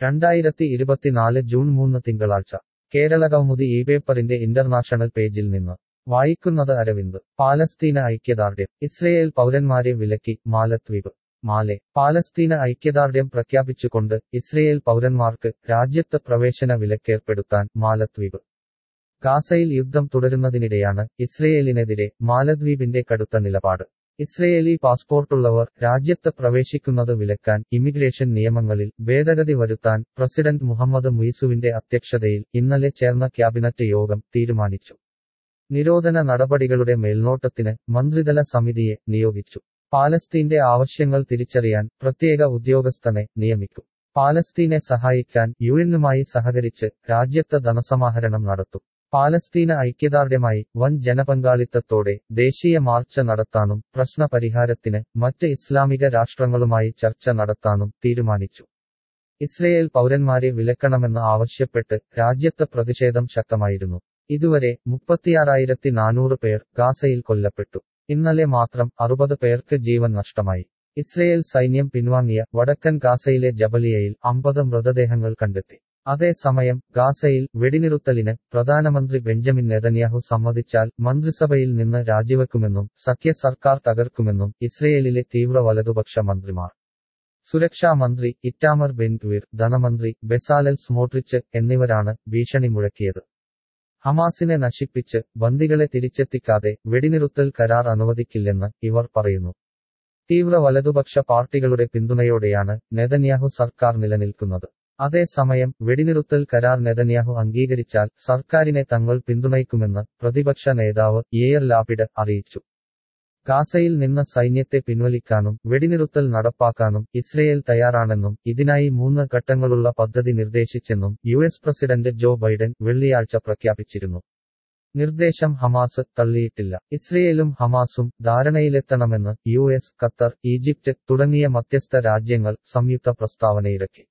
രണ്ടായിരത്തി ഇരുപത്തിനാല് ജൂൺ മൂന്ന് തിങ്കളാഴ്ച കേരള കൗമുദി ഈ പേപ്പറിന്റെ ഇന്റർനാഷണൽ പേജിൽ നിന്ന് വായിക്കുന്നത് അരവിന്ദ് പാലസ്തീന ഐക്യദാർഢ്യം ഇസ്രയേൽ പൗരന്മാരെ വിലക്കി മാലദ്വീപ് മാലെ പാലസ്തീന ഐക്യദാർഢ്യം പ്രഖ്യാപിച്ചുകൊണ്ട് ഇസ്രയേൽ പൗരന്മാർക്ക് രാജ്യത്ത് പ്രവേശന വിലക്കേർപ്പെടുത്താൻ മാലദ്വീപ് ഗാസയിൽ യുദ്ധം തുടരുന്നതിനിടെയാണ് ഇസ്രയേലിനെതിരെ മാലദ്വീപിന്റെ കടുത്ത നിലപാട് ഇസ്രയേലി പാസ്പോർട്ടുള്ളവർ രാജ്യത്ത് പ്രവേശിക്കുന്നത് വിലക്കാൻ ഇമിഗ്രേഷൻ നിയമങ്ങളിൽ ഭേദഗതി വരുത്താൻ പ്രസിഡന്റ് മുഹമ്മദ് മുയിസുവിന്റെ അധ്യക്ഷതയിൽ ഇന്നലെ ചേർന്ന ക്യാബിനറ്റ് യോഗം തീരുമാനിച്ചു നിരോധന നടപടികളുടെ മേൽനോട്ടത്തിന് മന്ത്രിതല സമിതിയെ നിയോഗിച്ചു പാലസ്തീന്റെ ആവശ്യങ്ങൾ തിരിച്ചറിയാൻ പ്രത്യേക ഉദ്യോഗസ്ഥനെ നിയമിക്കും പാലസ്തീനെ സഹായിക്കാൻ യുഎന്നുമായി സഹകരിച്ച് രാജ്യത്ത് ധനസമാഹരണം നടത്തും പാലസ്തീന ഐക്യദാർഢ്യമായി വൻ ജനപങ്കാളിത്തത്തോടെ ദേശീയ മാർച്ച് നടത്താനും പ്രശ്ന പരിഹാരത്തിന് മറ്റ് ഇസ്ലാമിക രാഷ്ട്രങ്ങളുമായി ചർച്ച നടത്താനും തീരുമാനിച്ചു ഇസ്രയേൽ പൗരന്മാരെ വിലക്കണമെന്ന് ആവശ്യപ്പെട്ട് രാജ്യത്ത് പ്രതിഷേധം ശക്തമായിരുന്നു ഇതുവരെ മുപ്പത്തിയാറായിരത്തി നാനൂറ് പേർ ഗാസയിൽ കൊല്ലപ്പെട്ടു ഇന്നലെ മാത്രം അറുപത് പേർക്ക് ജീവൻ നഷ്ടമായി ഇസ്രയേൽ സൈന്യം പിൻവാങ്ങിയ വടക്കൻ ഗാസയിലെ ജബലിയയിൽ അമ്പത് മൃതദേഹങ്ങൾ കണ്ടെത്തി അതേസമയം ഗാസയിൽ വെടിനിറുത്തലിന് പ്രധാനമന്ത്രി ബെഞ്ചമിൻ നെതന്യാഹു സമ്മതിച്ചാൽ മന്ത്രിസഭയിൽ നിന്ന് രാജിവെക്കുമെന്നും സഖ്യ സർക്കാർ തകർക്കുമെന്നും ഇസ്രയേലിലെ തീവ്ര വലതുപക്ഷ മന്ത്രിമാർ സുരക്ഷാ മന്ത്രി ഇറ്റാമർ ബെൻഗ്വീർ ധനമന്ത്രി ബെസാലൽ സ്മോട്രിച്ച് എന്നിവരാണ് ഭീഷണി മുഴക്കിയത് ഹമാസിനെ നശിപ്പിച്ച് ബന്ദികളെ തിരിച്ചെത്തിക്കാതെ വെടിനിറുത്തൽ കരാർ അനുവദിക്കില്ലെന്ന് ഇവർ പറയുന്നു തീവ്ര വലതുപക്ഷ പാർട്ടികളുടെ പിന്തുണയോടെയാണ് നെതന്യാഹു സർക്കാർ നിലനിൽക്കുന്നത് അതേസമയം വെടിനിറുത്തൽ കരാർ നെതന്യാഹു അംഗീകരിച്ചാൽ സർക്കാരിനെ തങ്ങൾ പിന്തുണയ്ക്കുമെന്ന് പ്രതിപക്ഷ നേതാവ് യേയർ ലാപിഡ് അറിയിച്ചു ഗാസയിൽ നിന്ന് സൈന്യത്തെ പിൻവലിക്കാനും വെടിനിറുത്തൽ നടപ്പാക്കാനും ഇസ്രയേൽ തയ്യാറാണെന്നും ഇതിനായി മൂന്ന് ഘട്ടങ്ങളുള്ള പദ്ധതി നിർദ്ദേശിച്ചെന്നും U S president Joe Biden വെള്ളിയാഴ്ച പ്രഖ്യാപിച്ചിരുന്നു നിർദ്ദേശം ഹമാസ് തള്ളിയിട്ടില്ല ഇസ്രയേലും ഹമാസും ധാരണയിലെത്തണമെന്ന് യു എസ് ഖത്തർ ഈജിപ്റ്റ് തുടങ്ങിയ മധ്യസ്ഥ രാജ്യങ്ങൾ സംയുക്ത പ്രസ്താവനയിറക്കി